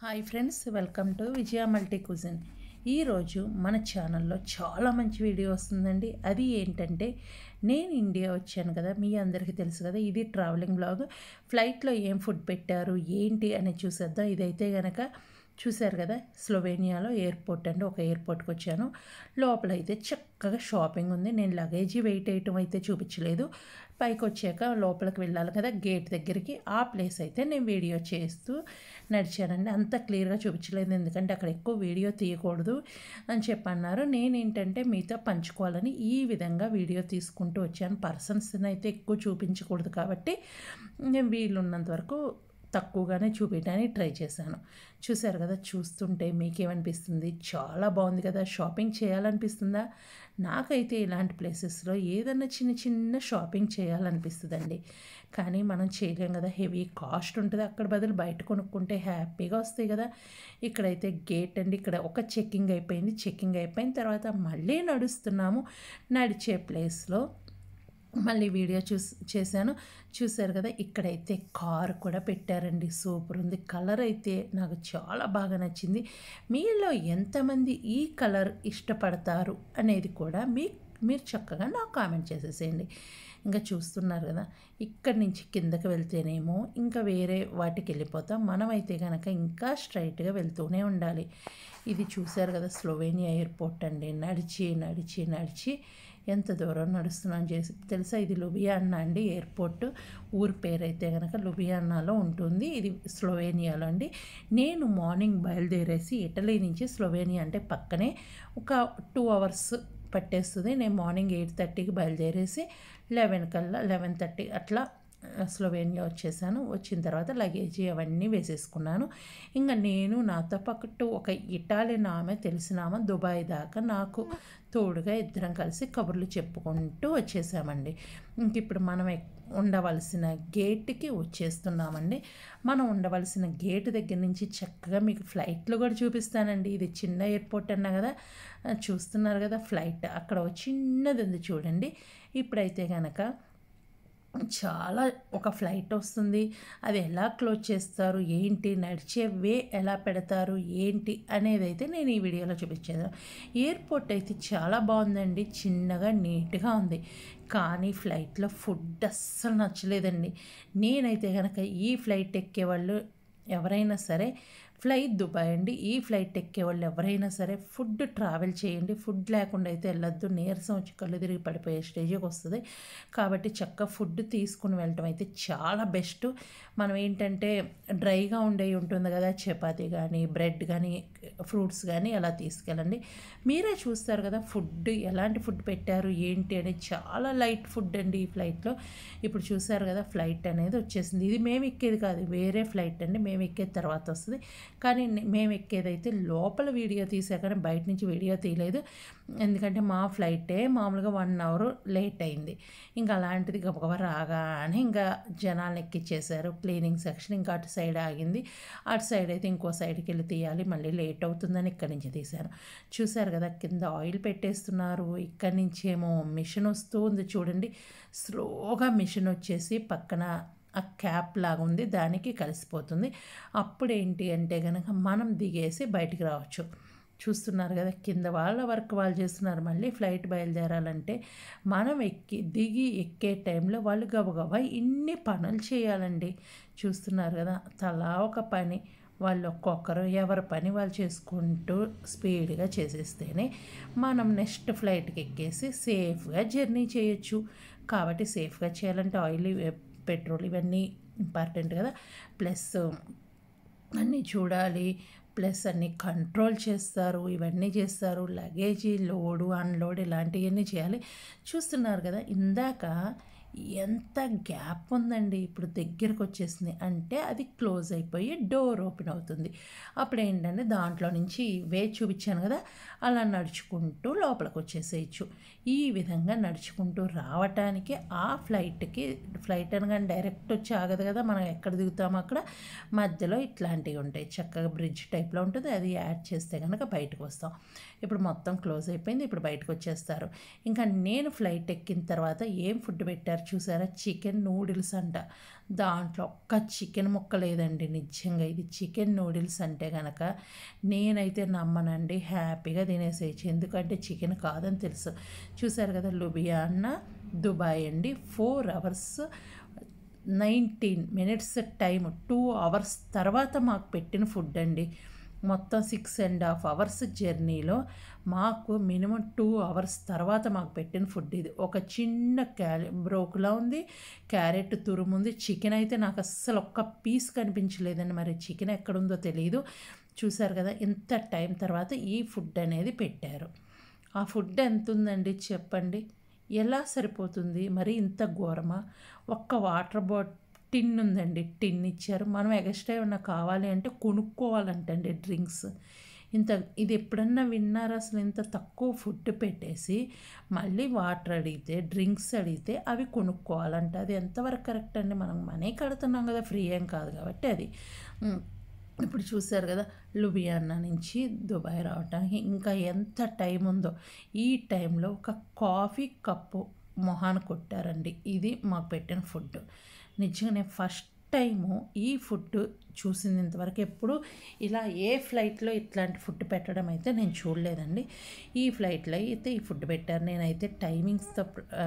hi friends welcome to Vijaya multi cuisine ఈరోజు మన ఛానల్లో చాలా మంచి వీడియో వస్తుందండి అది ఏంటంటే నేను ఇండియా వచ్చాను కదా మీ అందరికీ తెలుసు కదా ఇది ట్రావెలింగ్ బ్లాగ్ ఫ్లైట్లో ఏం ఫుడ్ పెట్టారు ఏంటి అని చూసేద్దాం ఇదైతే గనక చూశారు కదా స్లోవేనియాలో ఎయిర్పోర్ట్ అండి ఒక ఎయిర్పోర్ట్కి వచ్చాను లోపల అయితే చక్కగా షాపింగ్ ఉంది నేను లగేజీ వెయిట్ వేయటం అయితే చూపించలేదు పైకి వచ్చాక లోపలికి వెళ్ళాలి కదా గేట్ దగ్గరికి ఆ ప్లేస్ అయితే నేను వీడియో చేస్తూ నడిచానండి అంత క్లియర్గా చూపించలేదు ఎందుకంటే అక్కడ ఎక్కువ వీడియో తీయకూడదు అని చెప్పి అన్నారు నేనేంటంటే మీతో పంచుకోవాలని ఈ విధంగా వీడియో తీసుకుంటూ వచ్చాను పర్సన్స్ని అయితే ఎక్కువ చూపించకూడదు కాబట్టి నేను వీలున్నంత వరకు తక్కువగానే చూపించడానికి ట్రై చేశాను చూశారు కదా చూస్తుంటే మీకేమనిపిస్తుంది చాలా బాగుంది కదా షాపింగ్ చేయాలనిపిస్తుందా నాకైతే ఇలాంటి ప్లేసెస్లో ఏదన్నా చిన్న చిన్న షాపింగ్ చేయాలనిపిస్తుందండి కానీ మనం చేయలేం కదా హెవీ కాస్ట్ ఉంటుంది అక్కడ బదులు బయట కొనుక్కుంటే హ్యాపీగా వస్తాయి కదా ఇక్కడైతే గేట్ అండి ఇక్కడ ఒక చెక్కింగ్ అయిపోయింది చెక్కింగ్ అయిపోయిన తర్వాత మళ్ళీ నడుస్తున్నాము నడిచే ప్లేస్లో మళ్ళీ వీడియో చూస్ చేశాను చూశారు కదా ఇక్కడైతే కార్ కూడా పెట్టారండి సూపర్ ఉంది కలర్ అయితే నాకు చాలా బాగా నచ్చింది మీలో ఎంతమంది ఈ కలర్ ఇష్టపడతారు అనేది కూడా మీ మీరు చక్కగా నాకు కామెంట్ చేసేసేయండి ఇంకా చూస్తున్నారు కదా ఇక్కడి నుంచి కిందకి వెళ్తేనేమో ఇంకా వేరే వాటికి వెళ్ళిపోతాం మనమైతే కనుక ఇంకా స్ట్రైట్గా వెళ్తూనే ఉండాలి ఇది చూశారు కదా స్లోవేనియా ఎయిర్పోర్ట్ అండి నడిచి నడిచి నడిచి ఎంత దూరం నడుస్తున్నాను చేసి తెలుసా ఇది లుబియానా అండి ఎయిర్పోర్ట్ ఊరి పేరు అయితే కనుక లుబియానాలో ఉంటుంది ఇది స్లోవేనియాలో అండి నేను మార్నింగ్ బయలుదేరేసి ఇటలీ నుంచి స్లోవేనియా అంటే పక్కనే ఒక టూ అవర్స్ పట్టేస్తుంది నేను మార్నింగ్ ఎయిట్ థర్టీకి బయలుదేరేసి లెవెన్ కల్లా లెవెన్ థర్టీ అట్లా స్లోవేనియా వచ్చేసాను వచ్చిన తర్వాత లగేజీ అవన్నీ వేసేసుకున్నాను ఇంకా నేను నాతో పాటు ఒక ఇటాలియన్ ఆమె తెలిసిన ఆమె దుబాయ్ దాకా నాకు తోడుగా ఇద్దరం కలిసి కబుర్లు చెప్పుకుంటూ వచ్చేసామండి ఇంక ఇప్పుడు మనం ఉండవలసిన గేట్కి వచ్చేస్తున్నామండి మనం ఉండవలసిన గేట్ దగ్గర నుంచి చక్కగా మీకు ఫ్లైట్లు కూడా చూపిస్తానండి ఇది చిన్న ఎయిర్పోర్ట్ అన్నా కదా చూస్తున్నారు కదా ఫ్లైట్ అక్కడ చిన్నది ఉంది చూడండి ఇప్పుడైతే కనుక చాలా ఒక ఫ్లైట్ వస్తుంది అది ఎలా క్లోజ్ చేస్తారు ఏంటి నడిచే వే ఎలా పెడతారు ఏంటి అనేది అయితే నేను ఈ వీడియోలో చూపించాను ఎయిర్పోర్ట్ అయితే చాలా బాగుందండి చిన్నగా నీట్గా ఉంది కానీ ఫ్లైట్లో ఫుడ్ అస్సలు నచ్చలేదండి నేనైతే కనుక ఈ ఫ్లైట్ ఎక్కేవాళ్ళు ఎవరైనా సరే ఫ్లైట్ దుబాయ్ అండి ఈ ఫ్లైట్ ఎక్కే వాళ్ళు ఎవరైనా సరే ఫుడ్ ట్రావెల్ చేయండి ఫుడ్ లేకుండా అయితే వెళ్ళొద్దు నీరసం వచ్చి కళ్ళు తిరిగి పడిపోయే స్టేజ్కి వస్తుంది కాబట్టి చక్క ఫుడ్ తీసుకుని వెళ్ళటం అయితే చాలా బెస్ట్ మనం ఏంటంటే డ్రైగా ఉండే ఉంటుంది కదా చపాతీ కానీ బ్రెడ్ కానీ ఫ్రూట్స్ కానీ అలా తీసుకెళ్ళండి మీరే చూస్తారు కదా ఫుడ్ ఎలాంటి ఫుడ్ పెట్టారు ఏంటి అనేది చాలా లైట్ ఫుడ్ అండి ఈ ఫ్లైట్లో ఇప్పుడు చూసారు కదా ఫ్లైట్ అనేది వచ్చేసింది ఇది మేము ఎక్కేది కాదు వేరే ఫ్లైట్ అండి మేము ఎక్కేది తర్వాత వస్తుంది కానీ మేము ఎక్కేదైతే లోపల వీడియో తీసా కానీ బయట నుంచి వీడియో తీయలేదు ఎందుకంటే మా ఫ్లైటే మామూలుగా వన్ అవర్ లేట్ అయింది ఇంకా అలాంటిది గబగబ రాగానే ఇంకా జనాలను ఎక్కిచ్చేశారు క్లీనింగ్ సెక్షన్ ఇంకా అటు సైడ్ ఆగింది అటు సైడ్ అయితే ఇంకో సైడ్కి వెళ్ళి తీయాలి మళ్ళీ లేట్ అవుతుందని ఇక్కడి నుంచి తీశాను చూశారు కదా కింద ఆయిల్ పెట్టేస్తున్నారు ఇక్కడి నుంచి ఏమో మిషన్ వస్తూ ఉంది చూడండి స్లోగా మిషన్ వచ్చేసి పక్కన ఆ క్యాప్ లాగా ఉంది దానికి కలిసిపోతుంది అప్పుడు ఏంటి అంటే కనుక మనం దిగేసి బయటికి రావచ్చు చూస్తున్నారు కదా కింద వాళ్ళ వర్క్ వాళ్ళు చేస్తున్నారు మళ్ళీ ఫ్లైట్ బయలుదేరాలంటే మనం ఎక్కి దిగి ఎక్కే టైంలో వాళ్ళు గబగబా ఇన్ని పనులు చేయాలండి చూస్తున్నారు కదా తలా ఒక పని వాళ్ళు ఒక్కొక్కరు ఎవరి పని వాళ్ళు చేసుకుంటూ స్పీడ్గా చేసేస్తేనే మనం నెక్స్ట్ ఫ్లైట్కి ఎక్కేసి సేఫ్గా జర్నీ చేయొచ్చు కాబట్టి సేఫ్గా చేయాలంటే ఆయిల్ పెట్రోల్ ఇవన్నీ ఇంపార్టెంట్ కదా ప్లస్ అన్నీ చూడాలి ప్లస్ అన్నీ కంట్రోల్ చేస్తారు ఇవన్నీ చేస్తారు లగేజీ లోడు అన్లోడ్ ఇలాంటివన్నీ చేయాలి చూస్తున్నారు కదా ఇందాక ఎంత గ్యాప్ ఉందండి ఇప్పుడు దగ్గరకు వచ్చేసింది అంటే అది క్లోజ్ అయిపోయి డోర్ ఓపెన్ అవుతుంది అప్పుడు ఏంటంటే దాంట్లో నుంచి వే చూపించాను కదా అలా నడుచుకుంటూ లోపలికి వచ్చేసేయచ్చు ఈ విధంగా నడుచుకుంటూ రావటానికి ఆ ఫ్లైట్కి ఫ్లైట్ అనగానే డైరెక్ట్ వచ్చి ఆగదు కదా మనం ఎక్కడ దిగుతామో అక్కడ మధ్యలో ఇట్లాంటివి ఉంటాయి చక్కగా బ్రిడ్జ్ టైప్లో ఉంటుంది అది యాడ్ చేస్తే కనుక బయటకు వస్తాం ఇప్పుడు మొత్తం క్లోజ్ అయిపోయింది ఇప్పుడు బయటకు వచ్చేస్తారు ఇంకా నేను ఫ్లైట్ ఎక్కిన తర్వాత ఏం ఫుడ్ పెట్టారు చూసారా చికెన్ నూడిల్స్ అంట దాంట్లో ఒక్క చికెన్ ముక్క లేదండి నిజంగా ఇది చికెన్ నూడిల్స్ అంటే కనుక నేనైతే నమ్మనండి హ్యాపీగా తినేసేయచ్చు ఎందుకంటే చికెన్ కాదని తెలుసు చూసారు కదా లుబియానా దుబాయ్ అండి four hours nineteen minutes time two hours తర్వాత మాకు పెట్టిన ఫుడ్ అండి మొత్తం సిక్స్ అండ్ హాఫ్ అవర్స్ జర్నీలో మాకు మినిమం టూ అవర్స్ తర్వాత మాకు పెట్టిన ఫుడ్ ఇది ఒక చిన్న క్యారె బ్రోకులా ఉంది క్యారెట్ తురుముంది చికెన్ అయితే నాకు అస్సలు ఒక్క పీస్ కనిపించలేదండి మరి చికెన్ ఎక్కడుందో తెలియదు చూసారు కదా ఇంత టైం తర్వాత ఈ ఫుడ్ అనేది పెట్టారు ఆ ఫుడ్ ఎంత ఉందండి చెప్పండి ఎలా సరిపోతుంది మరి ఇంత ఘోరమా ఒక్క వాటర్ బాట్ టిన్ ఉందండి టిన్ ఇచ్చారు మనం ఎక్స్ట్రా ఏమన్నా కావాలి అంటే కొనుక్కోవాలంటండి డ్రింక్స్ ఇంత ఇది ఎప్పుడన్నా విన్నారా అసలు ఇంత తక్కువ ఫుడ్ పెట్టేసి మళ్ళీ వాటర్ అడిగితే డ్రింక్స్ అడిగితే అవి కొనుక్కోవాలంట అది ఎంతవరకు కరెక్ట్ అండి మనం మనీ కడుతున్నాం కదా ఫ్రీ ఏం కాదు కాబట్టి అది ఉమ్, ఇప్పుడు చూశారు కదా లుబియానా నుంచి దుబాయ్ రావడానికి ఇంకా ఎంత టైం ఉందో ఈ టైంలో ఒక కాఫీ కప్పు మొహాన కొట్టారండి ఇది మాకు పెట్టిన ఫుడ్ నిజంగా నేను ఫస్ట్ టైము ఈ ఫుడ్ చూసింది ఇంతవరకు ఎప్పుడు ఇలా ఏ ఫ్లైట్లో ఇట్లాంటి ఫుడ్ పెట్టడం అయితే నేను చూడలేదండి ఈ ఫ్లైట్లో అయితే ఈ ఫుడ్ పెట్టారు నేనైతే టైమింగ్స్తో ఆ,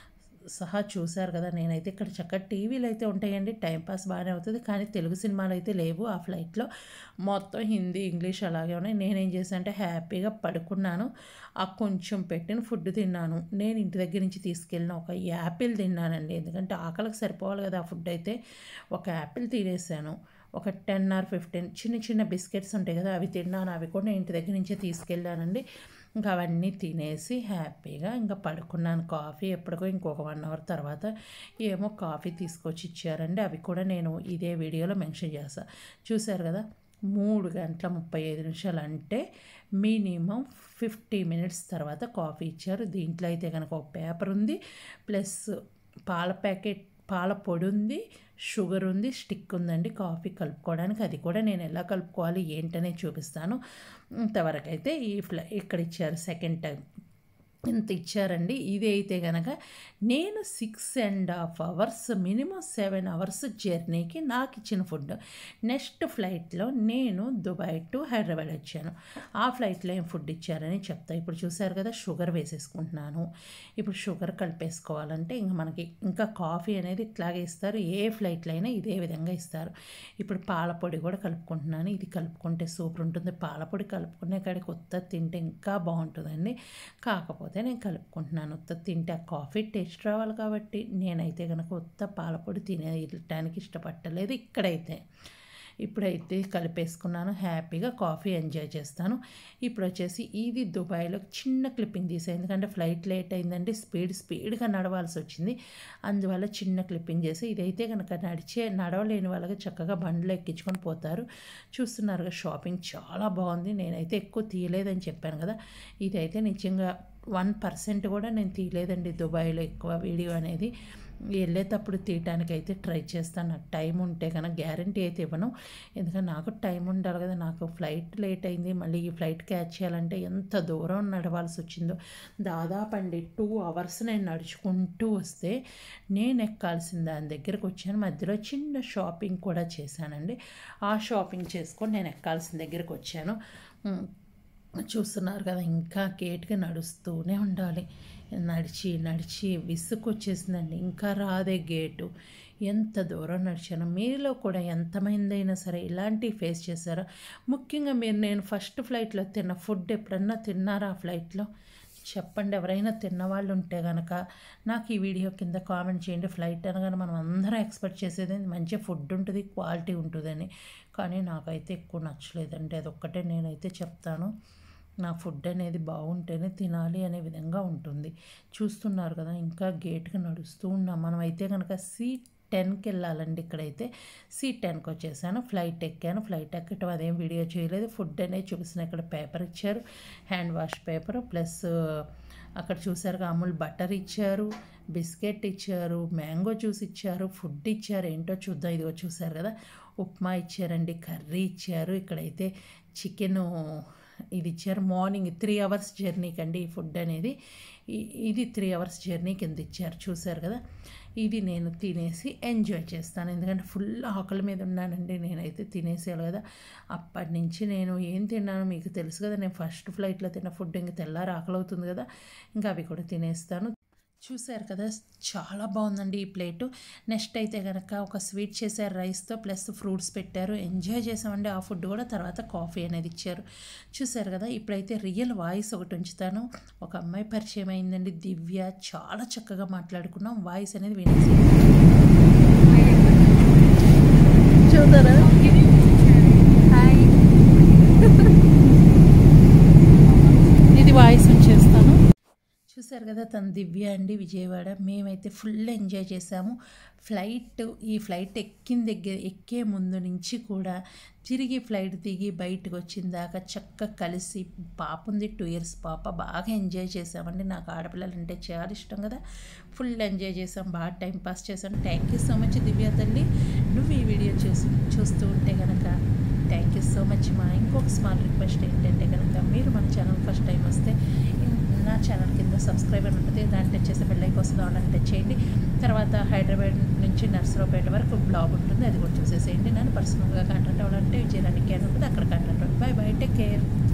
సహా చూశారు కదా నేనైతే ఇక్కడ చక్కటి టీవీలు అయితే ఉంటాయండి టైంపాస్ బాగానే అవుతుంది కానీ తెలుగు సినిమాలు అయితే లేవు ఆ ఫ్లైట్లో మొత్తం హిందీ ఇంగ్లీష్ అలాగే ఉన్నాయి నేనేం చేశాను అంటే హ్యాపీగా పడుకున్నాను ఆ కొంచెం పెట్టిన ఫుడ్ తిన్నాను నేను ఇంటి దగ్గర నుంచి తీసుకెళ్ళిన ఒక యాపిల్ తిన్నానండి ఎందుకంటే ఆకలికి సరిపోవాలి కదా ఆ ఫుడ్ అయితే ఒక యాపిల్ తినేసాను ఒక టెన్ ఆర్ ఫిఫ్టీన్ చిన్న చిన్న బిస్కెట్స్ ఉంటాయి కదా అవి తిన్నాను అవి కూడా నేను ఇంటి దగ్గర నుంచే తీసుకెళ్ళానండి ఇంకా అవన్నీ తినేసి హ్యాపీగా ఇంకా పడుకున్నాను కాఫీ ఎప్పటికో ఇంకొక వన్ అవర్ తర్వాత ఏమో కాఫీ తీసుకొచ్చి ఇచ్చారండి అవి కూడా నేను ఇదే వీడియోలో మెన్షన్ చేస్తాను చూశారు కదా మూడు గంటల ముప్పై ఐదు నిమిషాలు అంటే మినిమం ఫిఫ్టీ మినిట్స్ తర్వాత కాఫీ ఇచ్చారు దీంట్లో అయితే కనుక ఒక పేపర్ ఉంది ప్లస్ పాల ప్యాకెట్ పాల పొడి ఉంది షుగర్ ఉంది స్టిక్ ఉందండి కాఫీ కలుపుకోవడానికి అది కూడా నేను ఎలా కలుపుకోవాలి ఏంటనే చూపిస్తాను ఇంతవరకు అయితే ఈ ఫ్లై ఇక్కడ ఇచ్చారు సెకండ్ టైం ఇంత ఇచ్చారండి ఇది అయితే కనుక నేను six and half hours minimum seven hours జర్నీకి నాకు ఇచ్చిన ఫుడ్ నెక్స్ట్ ఫ్లైట్లో నేను దుబాయ్ టు హైదరాబాద్ వచ్చాను ఆ ఫ్లైట్లో ఏం ఫుడ్ ఇచ్చారని చెప్తా ఇప్పుడు చూసారు కదా షుగర్ వేసేసుకుంటున్నాను ఇప్పుడు షుగర్ కలిపేసుకోవాలంటే ఇంకా మనకి ఇంకా కాఫీ అనేది ఇట్లాగే ఇస్తారు ఏ ఫ్లైట్లో అయినా ఇదే విధంగా ఇస్తారు ఇప్పుడు పాలపొడి కూడా కలుపుకుంటున్నాను ఇది కలుపుకుంటే సూపర్ ఉంటుంది పాలపొడి కలుపుకునే కాడికి కొత్త తింటే ఇంకా బాగుంటుందండి కాకపోతే నేను కలుపుకుంటున్నాను ఉత్త తింటే ఆ కాఫీ టేస్ట్ రావాలి కాబట్టి నేనైతే కనుక ఉత్త పాలపొడి తినేయటానికి ఇష్టపట్టలేదు ఇక్కడైతే ఇప్పుడైతే కలిపేసుకున్నాను హ్యాపీగా కాఫీ ఎంజాయ్ చేస్తాను ఇప్పుడు వచ్చేసి ఇది దుబాయ్లో చిన్న క్లిప్పింగ్ తీసాను ఎందుకంటే ఫ్లైట్ లేట్ అయిందంటే స్పీడ్ స్పీడ్గా నడవాల్సి వచ్చింది అందువల్ల చిన్న క్లిప్పింగ్ చేసి ఇదైతే కనుక నడిచే నడవలేని వాళ్ళకి చక్కగా బండ్లు ఎక్కించుకొని పోతారు చూస్తున్నారుగా షాపింగ్ చాలా బాగుంది నేనైతే ఎక్కువ తీయలేదని చెప్పాను కదా ఇదైతే నిజంగా వన్ పర్సెంట్ కూడా నేను తీయలేదండి దుబాయ్లో ఎక్కువ వీడియో అనేది వెళ్ళేటప్పుడు తీయటానికి అయితే ట్రై చేస్తాను నాకు టైం ఉంటే కనుక గ్యారంటీ అయితే ఇవ్వను ఎందుకంటే నాకు టైం ఉండాలి కదా నాకు ఫ్లైట్ లేట్ అయింది మళ్ళీ ఈ ఫ్లైట్ క్యాచ్ చేయాలంటే ఎంత దూరం నడవాల్సి వచ్చిందో దాదాపు అండి టూ అవర్స్ నేను నడుచుకుంటూ వస్తే నేను ఎక్కాల్సిన దాని దగ్గరకు వచ్చాను మధ్యలో చిన్న షాపింగ్ కూడా చేశానండి ఆ షాపింగ్ చేసుకొని నేను ఎక్కాల్సిన దగ్గరకు వచ్చాను ఉమ్, చూస్తున్నారు కదా ఇంకా గేట్గా నడుస్తూనే ఉండాలి నడిచి నడిచి విసుకొచ్చేసిందండి ఇంకా రాదే గేటు ఎంత దూరం నడిచాను మీలో కూడా ఎంతమంది అయినా సరే ఇలాంటివి ఫేస్ చేశారో ముఖ్యంగా మీరు నేను ఫస్ట్ ఫ్లైట్లో తిన్న ఫుడ్ ఎప్పుడన్నా తిన్నారా ఆ ఫ్లైట్లో చెప్పండి ఎవరైనా తిన్నవాళ్ళు ఉంటే కనుక నాకు ఈ వీడియో కింద కామెంట్ చేయండి ఫ్లైట్ అనగానే మనం అందరం ఎక్స్పెక్ట్ చేసేది మంచి ఫుడ్ ఉంటుంది క్వాలిటీ ఉంటుందని కానీ నాకైతే ఎక్కువ నచ్చలేదండి అదొక్కటే నేనైతే చెప్తాను నా ఫుడ్ అనేది బాగుంటేనే తినాలి అనే విధంగా ఉంటుంది చూస్తున్నారు కదా ఇంకా గేట్కి నడుస్తూ ఉన్నాం మనం అయితే కనుక సీట్ టెన్కి వెళ్ళాలండి ఇక్కడైతే సి టెన్కి వచ్చేసాను ఫ్లైట్ ఎక్కాను ఫ్లైట్ ఎక్కటం అదేం వీడియో చేయలేదు ఫుడ్ అనేది చూపిస్తున్న ఇక్కడ పేపర్ ఇచ్చారు హ్యాండ్ వాష్ పేపర్ ప్లస్ అక్కడ చూసారుగా అమూల్ బటర్ ఇచ్చారు బిస్కెట్ ఇచ్చారు మ్యాంగో జ్యూస్ ఇచ్చారు ఫుడ్ ఇచ్చారు ఏంటో చూద్దాం ఇదిగో చూసారు కదా ఉప్మా ఇచ్చారండి కర్రీ ఇచ్చారు ఇక్కడైతే చికెను ఇది ఇచ్చారు మార్నింగ్ త్రీ అవర్స్ జర్నీకి అండి ఈ ఫుడ్ అనేది ఇ- ఇది త్రీ అవర్స్ జర్నీ కింద ఇచ్చారు చూసారు కదా ఇది నేను తినేసి ఎంజాయ్ చేస్తాను ఎందుకంటే ఫుల్ ఆకలి మీద ఉన్నానండి నేనైతే తినేసేయాలి కదా అప్పటి నుంచి నేను ఏం తిన్నానో మీకు తెలుసు కదా నేను ఫస్ట్ ఫ్లైట్లో తిన్న ఫుడ్ ఇంక తెల్లారి ఆకలి అవుతుంది కదా ఇంకా అవి కూడా తినేస్తాను చూశారు కదా చాలా బాగుందండి ఈ ప్లేటు నెక్స్ట్ అయితే కనుక ఒక స్వీట్ చేశారు రైస్తో ప్లస్ ఫ్రూట్స్ పెట్టారు ఎంజాయ్ చేసామండి ఆ ఫుడ్ కూడా తర్వాత కాఫీ అనేది ఇచ్చారు చూశారు కదా ఇప్పుడైతే రియల్ వాయిస్ ఒకటి ఉంచుతాను ఒక అమ్మాయి పరిచయం అయిందండి దివ్య చాలా చక్కగా మాట్లాడుకున్నాం వాయిస్ అనేది వినేసి చూద్దారా ఇది వాయిస్ ఉంచేస్తాను చూసారు కదా తన దివ్య అండి విజయవాడ మేమైతే ఫుల్ ఎంజాయ్ చేసాము ఫ్లైట్ ఈ ఫ్లైట్ ఎక్కిన దగ్గర ఎక్కే ముందు నుంచి కూడా తిరిగి ఫ్లైట్ దిగి బయటకు వచ్చిన దాకా చక్కగా కలిసి పాప ఉంది టూ ఇయర్స్ పాప బాగా ఎంజాయ్ చేసామండి నాకు ఆడపిల్లలు అంటే చాలా ఇష్టం కదా ఫుల్ ఎంజాయ్ చేసాం బాగా టైం పాస్ చేసాం thank you so much Divya తల్లి నువ్వు ఈ వీడియో చూసి చూస్తూ ఉంటే కనుక థ్యాంక్ యూ సో మచ్ మా ఇంకొక స్మాల్ రిక్వెస్ట్ ఏంటంటే కనుక మీరు మన ఛానల్ ఫస్ట్ టైం వస్తే నా ఛానల్ కింద సబ్స్క్రైబ్ అని ఉంటుంది దాన్ని టచ్ చేస్తే బెల్ ఐకాన్ వస్తుంది ఆన్ టచ్ చేయండి తర్వాత హైదరాబాద్ నుంచి నర్సరావుపేట వరకు బ్లాగ్ ఉంటుంది అది కూడా చూసేసేయండి నన్ను పర్సనల్గా కాంటాక్ట్ అవ్వాలంటే విజయరాణి క్యాన్ ఉంటుంది అక్కడ కాంటాక్ట్ అవ్వండి బాయ్ బాయ్ టేక్ కేర్